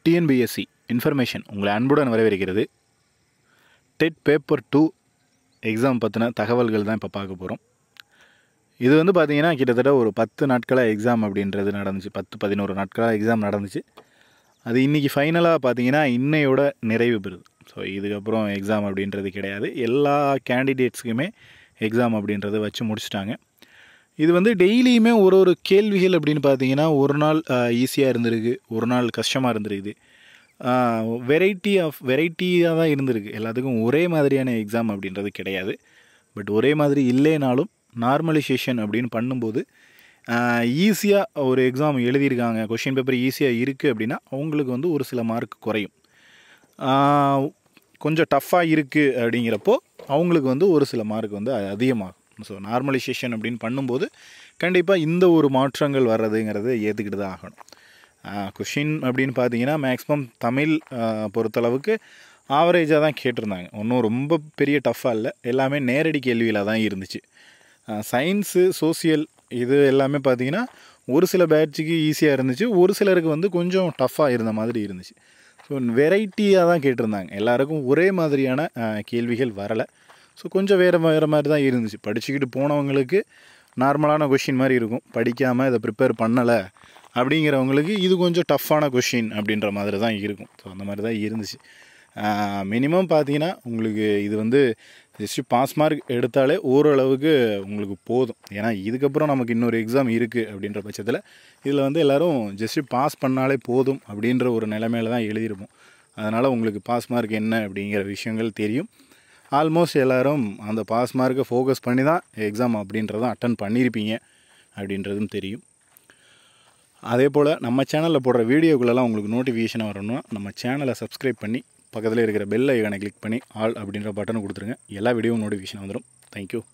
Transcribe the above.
TNPSC information உங்களை அன்புடன் வரவேற்கிறது டெட் பேப்பர் டூ எக்ஸாம் பற்றின தகவல்கள் தான் இப்போ பார்க்க போகிறோம் இது வந்து பார்த்தீங்கன்னா கிட்டத்தட்ட ஒரு பத்து நாட்களாக எக்ஸாம் அப்படின்றது நடந்துச்சு பத்து பதினோரு நாட்களாக எக்ஸாம் நடந்துச்சு அது இன்றைக்கி ஃபைனலாக பார்த்தீங்கன்னா இன்னையோட நிறைவு பெறுது ஸோ இதுக்கப்புறம் எக்ஸாம் அப்படின்றது கிடையாது எல்லா கேண்டிடேட்ஸுக்குமே எக்ஸாம் அப்படின்றத வச்சு முடிச்சிட்டாங்க இது வந்து டெய்லியுமே ஒரு ஒரு கேள்விகள் அப்படின்னு பார்த்தீங்கன்னா ஒரு நாள் ஈஸியாக இருந்திருக்கு ஒரு நாள் கஷ்டமாக இருந்திருக்குது வெரைட்டி ஆஃப் வெரைட்டியாக தான் இருந்திருக்கு எல்லாத்துக்கும் ஒரே மாதிரியான எக்ஸாம் அப்படின்றது கிடையாது பட் ஒரே மாதிரி இல்லைனாலும் நார்மலைசேஷன் அப்படின்னு பண்ணும்போது ஈஸியாக ஒரு எக்ஸாம் எழுதியிருக்காங்க கொஷின் பேப்பர் ஈஸியாக இருக்குது அப்படின்னா அவங்களுக்கு வந்து ஒரு சில மார்க் குறையும் ஆஹ் கொஞ்சம் டஃப்பாக இருக்குது அப்படிங்கிறப்போ அவங்களுக்கு வந்து ஒரு சில மார்க் வந்து அதிகமாகும் ஸோ நார்மலைசேஷன் அப்படின்னு பண்ணும்போது கண்டிப்பாக இந்த ஒரு மாற்றங்கள் வர்றதுங்கிறத ஏற்றுக்கிட்டு தான் ஆகணும் கொஷின் அப்படின்னு பார்த்தீங்கன்னா மேக்ஸிமம் தமிழ் ஆஹ் பொறுத்தளவுக்கு ஆவரேஜாக தான் கேட்டிருந்தாங்க ஒன்றும் ரொம்ப பெரிய டஃப்பாக இல்லை எல்லாமே நேரடி கேள்வியில் தான் இருந்துச்சு சயின்ஸு சோசியல் இது எல்லாமே பார்த்தீங்கன்னா ஒரு சில பேட்சுக்கு ஈஸியாக இருந்துச்சு ஒரு சிலருக்கு வந்து கொஞ்சம் டஃப்பாக இருந்த மாதிரி இருந்துச்சு ஸோ வெரைட்டியாக தான் கேட்டிருந்தாங்க எல்லாருக்கும் ஒரே மாதிரியான ஆஹ், கேள்விகள் வரலை ஸோ கொஞ்சம் வேறு வேறு மாதிரி தான் இருந்துச்சு படிச்சுக்கிட்டு போனவங்களுக்கு நார்மலான கொஷின் மாதிரி இருக்கும் படிக்காமல் இதை ப்ரிப்பேர் பண்ணலை அப்படிங்கிறவங்களுக்கு இது கொஞ்சம் டஃப்பான கொஷின் அப்படின்ற மாதிரி தான் இருக்கும் ஸோ அந்த மாதிரி தான் இருந்துச்சு மினிமம் பார்த்தீங்கன்னா உங்களுக்கு இது வந்து ஜஸ்ட் பாஸ் மார்க் எடுத்தாலே ஓரளவுக்கு உங்களுக்கு போதும் ஏன்னா இதுக்கப்புறம் நமக்கு இன்னொரு எக்ஸாம் இருக்குது அப்படின்ற பட்சத்தில் இதில் வந்து எல்லோரும் ஜஸ்ட் பாஸ் பண்ணாலே போதும் அப்படின்ற ஒரு நிலைமையில தான் எழுதியிருப்போம் அதனால் உங்களுக்கு பாஸ் மார்க் என்ன அப்படிங்கிற விஷயங்கள் தெரியும் ஆல்மோஸ்ட் எல்லோரும் அந்த பாஸ் மார்க்கை ஃபோக்கஸ் பண்ணி தான் எக்ஸாம் அப்படின்றதும் அட்டன் பண்ணியிருப்பீங்க அப்படின்றதும் தெரியும் அதே போல் நம்ம சேனலில் போடுற வீடியோக்குள்ளெல்லாம் உங்களுக்கு நோட்டிஃபிகேஷன் வரணும்னா நம்ம சேனலை சப்ஸ்கிரைப் பண்ணி பக்கத்தில் இருக்கிற பெல் ஐகானை கிளிக் பண்ணி ஆல் அப்படின்ற பட்டனை கொடுத்துருங்க எல்லா வீடியோவும் நோட்டிஃபிகேஷன் வந்துடும் தேங்க்யூ